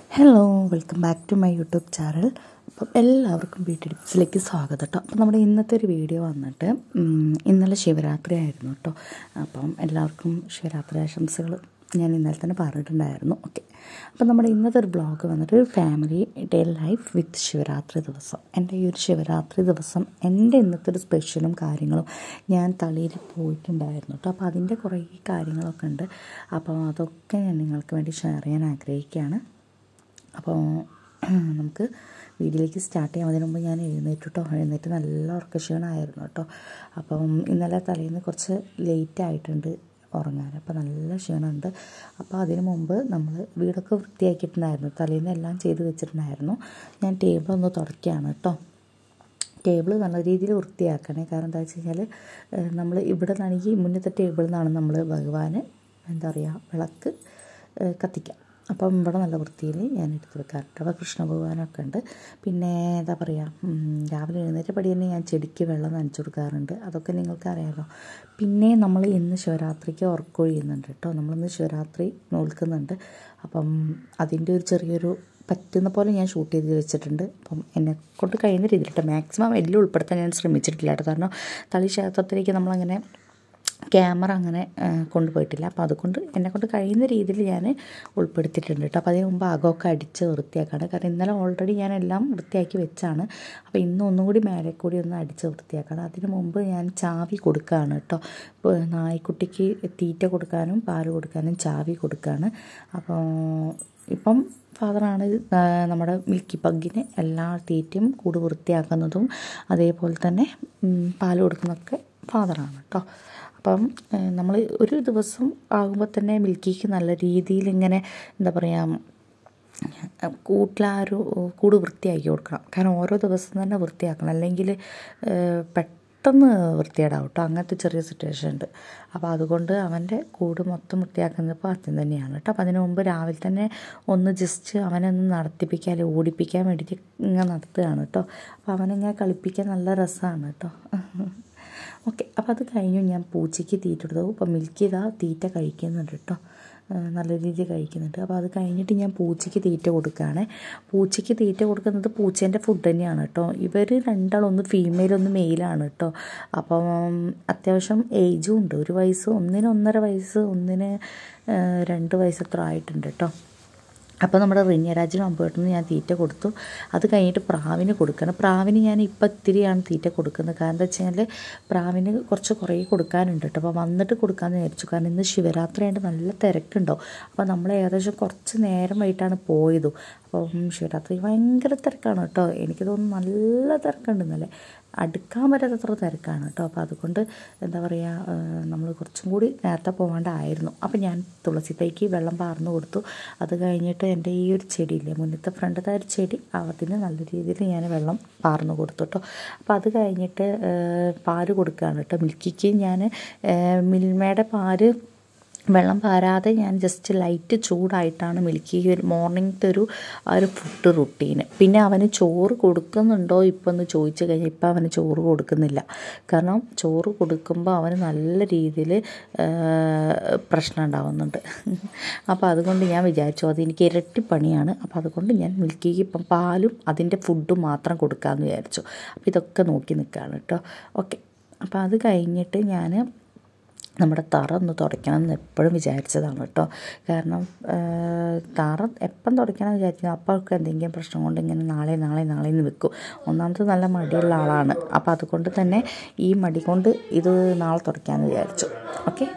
hello welcome back to my YouTube channel അപ്പം എല്ലാവർക്കും beauty ടിപ്സിലേക്ക് സ്വാഗതം കേട്ടോ അപ്പം നമ്മുടെ ഇന്നത്തെ ഒരു വീഡിയോ വന്നിട്ട് ഉം, ഇന്നലെ ശിവരാത്രി ആയിരുന്നു കേട്ടോ അപ്പം എല്ലാവർക്കും ശിവരാത്രി ആശംസകൾ ഞാൻ ഇന്നലെ തന്നെ പറഞ്ഞിട്ടുണ്ടായിരുന്നു ഓക്കെ അപ്പം നമ്മുടെ ഇന്നത്തെ ഒരു ബ്ലോഗ് വന്നിട്ട് ഒരു family day life with Shivaratri ദിവസം എൻ്റെ ഈ ഒരു ശിവരാത്രി ദിവസം എൻ്റെ ഇന്നത്തെ ഒരു സ്പെഷ്യലും കാര്യങ്ങളും ഞാൻ തളിയിൽ പോയിട്ടുണ്ടായിരുന്നു കേട്ടോ അപ്പോൾ അതിൻ്റെ കുറേ കാര്യങ്ങളൊക്കെ ഉണ്ട് അപ്പോൾ അതൊക്കെ ഞാൻ നിങ്ങൾക്ക് വേണ്ടി ഷെയർ ചെയ്യാൻ ആഗ്രഹിക്കുകയാണ് അപ്പോൾ നമുക്ക് വീഡിയോയിലേക്ക് സ്റ്റാർട്ട് ചെയ്യാം അതിന് മുമ്പ് ഞാൻ എഴുന്നേറ്റ് കേട്ടോ എഴുന്നേറ്റ് നല്ല ഉറക്കക്ഷീണമായിരുന്നു കേട്ടോ അപ്പം ഇന്നലെ തലേന്ന് കുറച്ച് ലേറ്റ് ആയിട്ടുണ്ട് ഉറങ്ങാൻ അപ്പോൾ നല്ല ക്ഷീണമുണ്ട് അപ്പോൾ അതിന് മുമ്പ് നമ്മൾ വീടൊക്കെ വൃത്തിയാക്കിയിട്ടുണ്ടായിരുന്നു തലേന്ന് എല്ലാം ചെയ്ത് വെച്ചിട്ടുണ്ടായിരുന്നു ഞാൻ ടേബിൾ ഒന്ന് തുടയ്ക്കുകയാണ് കേട്ടോ ടേബിൾ നല്ല രീതിയിൽ വൃത്തിയാക്കണേ കാരണം എന്താ വെച്ച് കഴിഞ്ഞാൽ നമ്മൾ ഇവിടെ നിന്നാണെങ്കിൽ മുന്നത്തെ ടേബിളിൽ നിന്നാണ് നമ്മൾ ഭഗവാന് എന്താ പറയുക വിളക്ക് ഏഹ് കത്തിക്കുക അപ്പം ഇവിടെ നല്ല വൃത്തിയിൽ ഞാൻ എടുത്ത് വെക്കാറുണ്ട് അവിടെ കൃഷ്ണ ഭഗവാനൊക്കെ ഉണ്ട് പിന്നെ എന്താ പറയുക ഉം, രാവിലെ എഴുന്നേറ്റ് പടി തന്നെ ഞാൻ ചെടിക്ക് വെള്ളം നനച്ചു കൊടുക്കാറുണ്ട് അതൊക്കെ നിങ്ങൾക്ക് അറിയാമല്ലോ പിന്നെ നമ്മൾ ഇന്ന് ശിവരാത്രിക്ക് ഉറക്കൊഴിയുന്നുണ്ട് കേട്ടോ നമ്മളിന്ന് ശിവരാത്രി നോൽക്കുന്നുണ്ട് അപ്പം അതിൻ്റെ ഒരു ചെറിയൊരു പറ്റുന്ന പോലെ ഞാൻ ഷൂട്ട് ചെയ്ത് വെച്ചിട്ടുണ്ട് അപ്പം എന്നെ കൊണ്ട് കഴിയുന്ന രീതിയിലിട്ട് മാക്സിമം എല്ലാം ഉൾപ്പെടുത്താൻ ഞാൻ ശ്രമിച്ചിട്ടില്ല കേട്ടോ കാരണം തളി ക്ഷേത്രത്തിലേക്ക് നമ്മളങ്ങനെ ക്യാമറ അങ്ങനെ ആ, കൊണ്ടുപോയിട്ടില്ല അപ്പോൾ അതുകൊണ്ട് എന്നെ കൊണ്ട് കഴിയുന്ന രീതിയിൽ ഞാൻ ഉൾപ്പെടുത്തിയിട്ടുണ്ട് കേട്ടോ അപ്പോൾ അതിന് മുമ്പ് അകമൊക്കെ അടിച്ച് വൃത്തിയാക്കാണ് കാരണം ഇന്നലെ ഓൾറെഡി ഞാൻ എല്ലാം വൃത്തിയാക്കി വെച്ചാണ് അപ്പോൾ ഇന്ന് ഒന്നും കൂടി മേലെ കൂടി ഒന്ന് അടിച്ച് വൃത്തിയാക്കണം അതിന് മുമ്പ് ഞാൻ ചാവി കൊടുക്കുകയാണ് കേട്ടോ ഇപ്പോൾ നായ്ക്കുട്ടിക്ക് തീറ്റ കൊടുക്കാനും പാല് കൊടുക്കാനും ചാവി കൊടുക്കുകയാണ് അപ്പോൾ ഇപ്പം ഫാദറാണ് ആ, നമ്മുടെ മിൽക്കി പഗ്ഗിന് എല്ലാ തീറ്റയും കൂട് വൃത്തിയാക്കുന്നതും അതേപോലെ തന്നെ ഉം, പാല് കൊടുക്കുന്നതൊക്കെ ഫാദറാണ് കേട്ടോ അപ്പം നമ്മൾ ഒരു ദിവസം ആകുമ്പോൾ തന്നെ മിൽക്കിക്ക് നല്ല രീതിയിൽ ഇങ്ങനെ എന്താ പറയുക കൂട്ടിലാരു കൂട് വൃത്തിയാക്കി കൊടുക്കണം കാരണം ഓരോ ദിവസം തന്നെ വൃത്തിയാക്കണം അല്ലെങ്കിൽ പെട്ടെന്ന് വൃത്തികേടാവും കേട്ടോ അങ്ങനത്തെ ചെറിയ സിറ്റുവേഷൻ ഉണ്ട് അപ്പോൾ അതുകൊണ്ട് അവൻ്റെ കൂട് മൊത്തം വൃത്തിയാക്കുന്നത് ഇപ്പോൾ അച്ഛൻ തന്നെയാണ് കേട്ടോ അപ്പോൾ അതിന് മുമ്പ് രാവിലെ തന്നെ ഒന്ന് ജസ്റ്റ് അവനെ ഒന്ന് നടത്തിപ്പിക്കാൻ അല്ലെങ്കിൽ ഓടിപ്പിക്കാൻ വേണ്ടിയിട്ട് ഇങ്ങനെ നടത്തുകയാണ് കേട്ടോ അപ്പോൾ അവനിങ്ങനെ കളിപ്പിക്കാൻ നല്ല രസമാണ് കേട്ടോ ഓക്കെ അപ്പോൾ അത് കഴിഞ്ഞു ഞാൻ പൂച്ചയ്ക്ക് തീറ്റ കൊടുത്തു അപ്പോൾ മിൽക്കി ഇതാ തീറ്റ കഴിക്കുന്നുണ്ട് കേട്ടോ ആ, നല്ല രീതിയിൽ കഴിക്കുന്നുണ്ട് അപ്പോൾ അത് കഴിഞ്ഞിട്ട് ഞാൻ പൂച്ചയ്ക്ക് തീറ്റ കൊടുക്കുകയാണ് പൂച്ചയ്ക്ക് തീറ്റ കൊടുക്കുന്നത് പൂച്ചേൻ്റെ ഫുഡ് തന്നെയാണ് കേട്ടോ ഇവർ രണ്ടാളും ഒന്ന് ഫീമെയിൽ ഒന്ന് മെയിലാണ് കേട്ടോ അപ്പം അത്യാവശ്യം ഏജും ഉണ്ട് ഒരു വയസ്സ് ഒന്നിന് ഒന്നര വയസ്സ് ഒന്നിന് ആ, രണ്ട് വയസ്സത്ര ആയിട്ടുണ്ട് കേട്ടോ അപ്പോൾ നമ്മുടെ റിന്യരാജിനും അമ്പേട്ടനും ഞാൻ തീറ്റ കൊടുത്തു അത് കഴിഞ്ഞിട്ട് പ്രാവിന് കൊടുക്കണം പ്രാവിന് ഞാൻ ഇപ്പം ഇത്തിരിയാണ് തീറ്റ കൊടുക്കുന്നത് കാരണം എന്താ വെച്ച് കഴിഞ്ഞാൽ പ്രാവിന് കുറച്ച് കുറേ കൊടുക്കാനുണ്ട് കേട്ടോ അപ്പോൾ വന്നിട്ട് കൊടുക്കാമെന്ന് വിചാരിച്ചു കാരണം ഇന്ന് ശിവരാത്രി ആയിട്ട് നല്ല തിരക്കുണ്ടാവും അപ്പോൾ നമ്മൾ ഏകദേശം കുറച്ച് നേരമായിട്ടാണ് പോയത് അപ്പം ശിവരാത്രി ഭയങ്കര തിരക്കാണ് കേട്ടോ എനിക്ക് തോന്നുന്നു നല്ല തിരക്കുണ്ട് ഇന്നലെ അടുക്കാൻ പറ്റാത്തത്ര തിരക്കാണ് കേട്ടോ അപ്പോൾ അതുകൊണ്ട് എന്താ പറയുക നമ്മൾ കുറച്ചും കൂടി നേരത്തെ പോകാണ്ടായിരുന്നു അപ്പോൾ ഞാൻ തുളസി തൈക്ക് വെള്ളം പാർന്നു കൊടുത്തു അത് കഴിഞ്ഞിട്ട് എൻ്റെ ഈ ഒരു ചെടിയില്ലേ മുന്നത്തെ ഫ്രണ്ടത്തെ ഒരു ചെടി അതിന് നല്ല രീതിയിൽ ഞാൻ വെള്ളം പാർന്നു കൊടുത്തു കേട്ടോ അപ്പോൾ അത് കഴിഞ്ഞിട്ട് ഏഹ്, പാല് കൊടുക്കുകയാണ് കേട്ടോ മിൽക്കിക്ക് ഞാൻ ഏഹ്, മിൽമയുടെ പാല് വെള്ളം പാരാതെ ഞാൻ ജസ്റ്റ് ലൈറ്റ് ചൂടായിട്ടാണ് മിൽക്കി ഒരു മോർണിംഗത്തെ ഒരു ആ ഒരു ഫുഡ് റുട്ടീന് പിന്നെ അവന് ചോറ് കൊടുക്കുന്നുണ്ടോ ഇപ്പം എന്ന് ചോദിച്ചു കഴിഞ്ഞാൽ ഇപ്പം അവന് ചോറ് കൊടുക്കുന്നില്ല കാരണം ചോറ് കൊടുക്കുമ്പോൾ അവന് നല്ല രീതിയിൽ പ്രശ്നം ഉണ്ടാവുന്നുണ്ട് അപ്പോൾ അതുകൊണ്ട് ഞാൻ വിചാരിച്ചു അത് എനിക്ക് ഇരട്ടി പണിയാണ് അപ്പോൾ അതുകൊണ്ട് ഞാൻ മിൽക്കിക്ക് ഇപ്പം പാലും അതിൻ്റെ ഫുഡും മാത്രം കൊടുക്കാമെന്ന് വിചാരിച്ചു അപ്പോൾ ഇതൊക്കെ നോക്കി നിൽക്കുകയാണ് കേട്ടോ ഓക്കെ അപ്പോൾ അത് കഴിഞ്ഞിട്ട് ഞാൻ നമ്മുടെ തറ ഒന്ന് തുടയ്ക്കണം എന്ന് എപ്പോഴും വിചാരിച്ചതാണ് കേട്ടോ കാരണം ആ, തറ എപ്പം തുടയ്ക്കണം എന്ന് വിചാരിച്ചു അപ്പോൾ അവർക്ക് എന്തെങ്കിലും പ്രശ്നം കൊണ്ട് ഇങ്ങനെ നാളെ നാളെ നാളെ എന്ന് വെക്കും ഒന്നാമത് നല്ല മടിയുള്ള ആളാണ് അപ്പോൾ അതുകൊണ്ട് തന്നെ ഈ മടി കൊണ്ട് ഇത് നാളെ തുടയ്ക്കാമെന്ന് വിചാരിച്ചു ഓക്കെ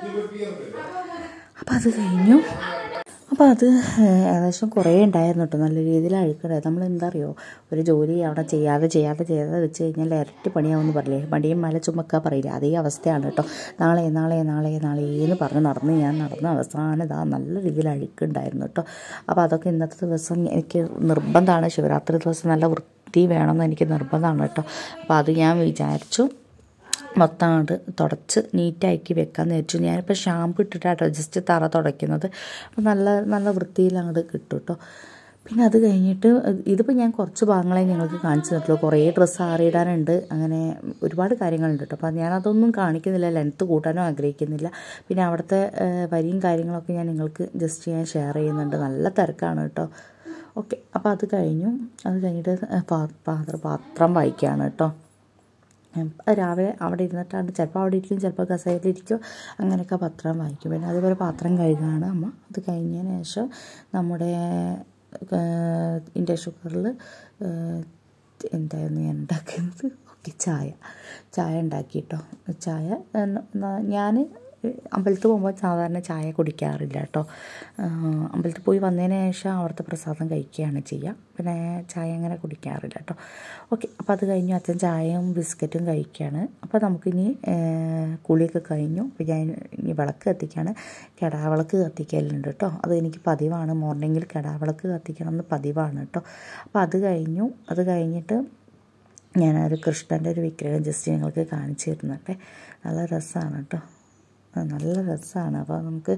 അപ്പോൾ അത് കഴിഞ്ഞു അപ്പോൾ അത് ഏഹ്, ഏകദേശം കുറേ ഉണ്ടായിരുന്നു കേട്ടോ നല്ല രീതിയിൽ അഴുക്കുണ്ടായിരുന്നു നമ്മൾ എന്താ അറിയോ ഒരു ജോലി അവിടെ ചെയ്യാതെ ചെയ്യാതെ ചെയ്യാതെ വെച്ച് കഴിഞ്ഞാൽ ഇരട്ടി പണിയാവുമെന്ന് പറയില്ലേ മടിയും മല ചുമക്ക പറയില്ലേ അതേ അവസ്ഥയാണ് കേട്ടോ നാളെ നാളെ നാളെ നാളെ എന്ന് പറഞ്ഞ് നടന്ന് ഞാൻ നടന്ന് അവസാനം ഇതാ നല്ല രീതിയിൽ അഴുക്കുണ്ടായിരുന്നു കേട്ടോ അപ്പോൾ അതൊക്കെ ഇന്നത്തെ ദിവസം എനിക്ക് നിർബന്ധമാണ് ശിവരാത്രി ദിവസം നല്ല വൃത്തി വേണമെന്ന് എനിക്ക് നിർബന്ധമാണ് കേട്ടോ അപ്പോൾ അത് ഞാൻ വിചാരിച്ചു മൊത്തം അങ്ങോട്ട് തുടച്ച് നീറ്റാക്കി വെക്കാമെന്ന് വെച്ചു ഞാനിപ്പോൾ ഷാമ്പു ഇട്ടിട്ടാട്ടോ ജസ്റ്റ് തറ തുടയ്ക്കുന്നത് അപ്പോൾ നല്ല നല്ല വൃത്തിയിൽ അങ്ങോട്ട് കിട്ടും കേട്ടോ പിന്നെ അത് കഴിഞ്ഞിട്ട് ഇതിപ്പോൾ ഞാൻ കുറച്ച് ഭാഗങ്ങളെ ഞങ്ങൾക്ക് കാണിച്ചു തന്നിട്ടുള്ളൂ കുറേ ഡ്രസ്സ് ആറിയിടാനുണ്ട് അങ്ങനെ ഒരുപാട് കാര്യങ്ങളുണ്ട് കേട്ടോ അപ്പോൾ ഞാനതൊന്നും കാണിക്കുന്നില്ല ലെങ്ത്ത് കൂട്ടാനും ആഗ്രഹിക്കുന്നില്ല പിന്നെ അവിടുത്തെ ഏഹ്, വരിയും കാര്യങ്ങളൊക്കെ ഞാൻ നിങ്ങൾക്ക് ജസ്റ്റ് ഞാൻ ഷെയർ ചെയ്യുന്നുണ്ട് നല്ല തിരക്കാണ് കേട്ടോ ഓക്കെ അപ്പോൾ അത് കഴിഞ്ഞു അത് കഴിഞ്ഞിട്ട് പാത്രം പാത്രം വായിക്കുകയാണ് കേട്ടോ അത് രാവിലെ അവിടെ ഇരുന്നിട്ടാണ് ചിലപ്പോൾ അവിടെ ഇരിക്കും ചിലപ്പോൾ കസേരയിലിരിക്കും അങ്ങനെയൊക്കെ പത്രം വായിക്കും പിന്നെ അതുപോലെ പാത്രം കഴുകുകയാണ് അമ്മ അത് കഴിഞ്ഞതിന് ശേഷം നമ്മുടെ ഇൻഡക്ഷൻ കുക്കറിൽ എന്തായിരുന്നു ഞാൻ ഉണ്ടാക്കുന്നത് ഓക്കെ ചായ ചായ ഉണ്ടാക്കി കേട്ടോ ചായ ഞാൻ അമ്പലത്തിൽ പോകുമ്പോൾ സാധാരണ ചായ കുടിക്കാറില്ല കേട്ടോ അമ്പലത്തിൽ പോയി വന്നതിന് ശേഷം അവിടുത്തെ പ്രസാദം കഴിക്കുകയാണ് ചെയ്യുക പിന്നെ ചായ അങ്ങനെ കുടിക്കാറില്ല കേട്ടോ ഓക്കെ അപ്പോൾ അത് കഴിഞ്ഞു അച്ഛൻ ചായയും ബിസ്ക്കറ്റും കഴിക്കുകയാണ് അപ്പോൾ നമുക്കിനി കുളിയൊക്കെ കഴിഞ്ഞു അപ്പോൾ ഞാൻ ഇനി വിളക്ക് കത്തിക്കുകയാണ് കെടാവിളക്ക് കത്തിക്കലുണ്ട് കേട്ടോ അത് എനിക്ക് പതിവാണ് മോർണിംഗിൽ കെടാവിളക്ക് കത്തിക്കണം എന്ന് പതിവാണ് കേട്ടോ അപ്പോൾ അത് കഴിഞ്ഞു അത് കഴിഞ്ഞിട്ട് ഞാനൊരു കൃഷ്ണൻ്റെ ഒരു വിഗ്രഹം ജസ്റ്റ് നിങ്ങൾക്ക് കാണിച്ചു തരുന്നുണ്ട് നല്ല രസമാണ് കേട്ടോ നല്ല രസമാണ് അപ്പോൾ നമുക്ക്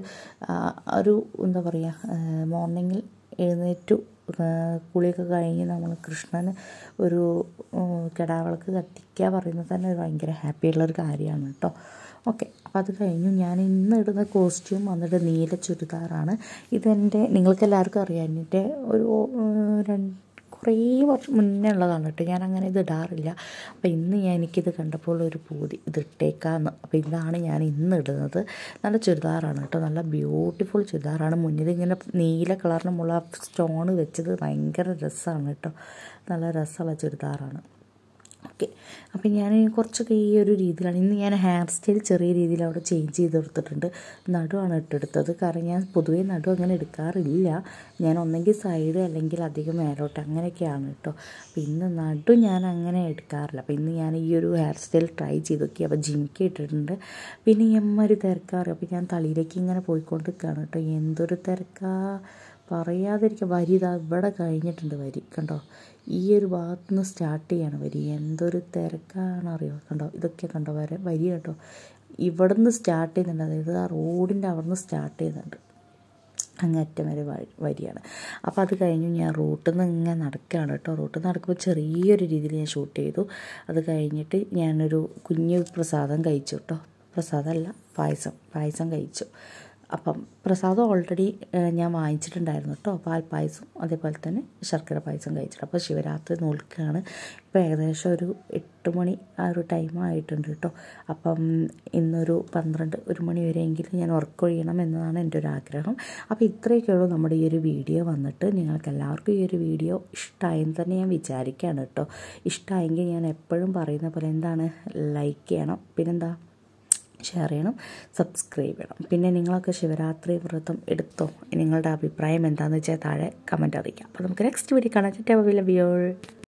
ഒരു എന്താ പറയുക മോർണിംഗിൽ എഴുന്നേറ്റു കുളിയൊക്കെ കഴിഞ്ഞ് നമ്മൾ കൃഷ്ണന് ഒരു കിടാവിളക്ക് കത്തിക്കുക പറയുന്നത് തന്നെ ഭയങ്കര ഹാപ്പിയുള്ളൊരു കാര്യമാണ് കേട്ടോ ഓക്കെ അപ്പോൾ അത് കഴിഞ്ഞു ഞാൻ ഇന്ന് ഇടുന്ന കോസ്റ്റ്യൂം വന്നിട്ട് നീല ചുരിദാറാണ് ഇതെൻ്റെ നിങ്ങൾക്ക് എല്ലാവർക്കും അറിയാം എൻ്റെ ഒരു രണ്ട് കുറേ വർഷം മുന്നേ ഉള്ളതാണ് കേട്ടോ ഞാൻ അങ്ങനെ ഇത് ഇടാറില്ല അപ്പോൾ ഇന്ന് ഞാൻ എനിക്കിത് കണ്ടപ്പോൾ ഒരു പൂതി ഇത് ഇട്ടേക്കാന്ന് അപ്പോൾ ഇതാണ് ഞാൻ ഇന്ന് ഇടുന്നത് നല്ല ചുരിദാറാണ് കേട്ടോ നല്ല ബ്യൂട്ടിഫുൾ ചുരിദാറാണ് മുന്നിൽ ഇങ്ങനെ നീല കളറിനുമുള്ള സ്റ്റോൺ വെച്ചത് ഭയങ്കര രസമാണ് കേട്ടോ നല്ല രസമുള്ള ചുരിദാറാണ് ഓക്കെ അപ്പം ഞാൻ കുറച്ചൊക്കെ ഈ ഒരു രീതിയിലാണ് ഇന്ന് ഞാൻ ഹെയർ സ്റ്റൈൽ ചെറിയ രീതിയിൽ അവിടെ ചേഞ്ച് ചെയ്ത് കൊടുത്തിട്ടുണ്ട് നടുവാണ് ഇട്ടെടുത്തത് കാരണം ഞാൻ പൊതുവേ നടു അങ്ങനെ എടുക്കാറില്ല ഞാൻ ഒന്നെങ്കിൽ സൈഡ് അല്ലെങ്കിൽ അധികം മേലോട്ട് അങ്ങനെയൊക്കെയാണ് കേട്ടോ അപ്പം ഇന്ന് നടു ഞാൻ അങ്ങനെ എടുക്കാറില്ല അപ്പം ഇന്ന് ഞാൻ ഈ ഒരു ഹെയർ സ്റ്റൈൽ ട്രൈ ചെയ്ത് നോക്കി അപ്പോൾ ജിമിക്ക് ഇട്ടിട്ടുണ്ട് പിന്നെ എമ്മൊരു തിരക്കാറ് അപ്പോൾ ഞാൻ തളിയിലേക്ക് ഇങ്ങനെ പോയിക്കൊണ്ടിരിക്കുകയാണ് കേട്ടോ എന്തൊരു തിരക്കാ പറയാതിരിക്കുക വരി ഇതാ ഇവിടെ കഴിഞ്ഞിട്ടുണ്ട് വരി കണ്ടോ ഈ ഒരു ഭാഗത്തു നിന്ന് സ്റ്റാർട്ട് ചെയ്യാണ് വരി എന്തൊരു തിരക്കാണെന്നറിയോ കണ്ടോ ഇതൊക്കെ കണ്ടോ വരെ വരി കേട്ടോ ഇവിടെ നിന്ന് സ്റ്റാർട്ട് ചെയ്യുന്നുണ്ട് അതായത് ആ റോഡിൻ്റെ അവിടെ നിന്ന് സ്റ്റാർട്ട് ചെയ്യുന്നുണ്ട് അങ്ങറ്റം വരെ വഴി വരിയാണ് അപ്പോൾ അത് കഴിഞ്ഞ് ഞാൻ റൂട്ടിൽ നിന്ന് ഇങ്ങനെ നടക്കുകയാണ് കേട്ടോ റൂട്ടിൽ നിന്ന് നടക്കുമ്പോൾ ചെറിയൊരു രീതിയിൽ ഞാൻ ഷൂട്ട് ചെയ്തു അത് കഴിഞ്ഞിട്ട് ഞാനൊരു കുഞ്ഞു പ്രസാദം കഴിച്ചു കേട്ടോ പ്രസാദമല്ല പായസം പായസം കഴിച്ചു അപ്പം പ്രസാദം ഓൾറെഡി ഞാൻ വാങ്ങിച്ചിട്ടുണ്ടായിരുന്നു കേട്ടോ പാൽപ്പായസം അതേപോലെ തന്നെ ശർക്കര പായസം കഴിച്ചിട്ട് അപ്പോൾ ശിവരാത്രി നോൽക്കുകയാണ് ഇപ്പോൾ ഏകദേശം ഒരു എട്ട് മണി ആ ഒരു ടൈം ആയിട്ടുണ്ട് കേട്ടോ അപ്പം ഇന്നൊരു പന്ത്രണ്ട് ഒരു മണി വരെയെങ്കിലും ഞാൻ ഉറക്കൊഴിയണം എന്നതാണ് എൻ്റെ ഒരു ആഗ്രഹം അപ്പോൾ ഇത്രയൊക്കെയുള്ളൂ നമ്മുടെ ഈ ഒരു വീഡിയോ വന്നിട്ട് നിങ്ങൾക്ക് എല്ലാവർക്കും ഈ ഒരു വീഡിയോ ഇഷ്ടമായെന്ന് തന്നെ ഞാൻ വിചാരിക്കുകയാണ് കേട്ടോ ഇഷ്ടമായെങ്കിൽ ഞാൻ എപ്പോഴും പറയുന്ന പോലെ എന്താണ് ലൈക്ക് ചെയ്യണം പിന്നെന്താ ഷെയർ ചെയ്യണം സബ്സ്ക്രൈബ് ചെയ്യണം പിന്നെ നിങ്ങളൊക്കെ ശിവരാത്രി വ്രതം എടുത്തോ നിങ്ങളുടെ അഭിപ്രായം എന്താണെന്ന് വെച്ചാൽ താഴെ കമൻറ്റ് അറിയിക്കാം അപ്പോൾ നമുക്ക് നെക്സ്റ്റ് വീഡിയോ കാണാൻ ലവ് യു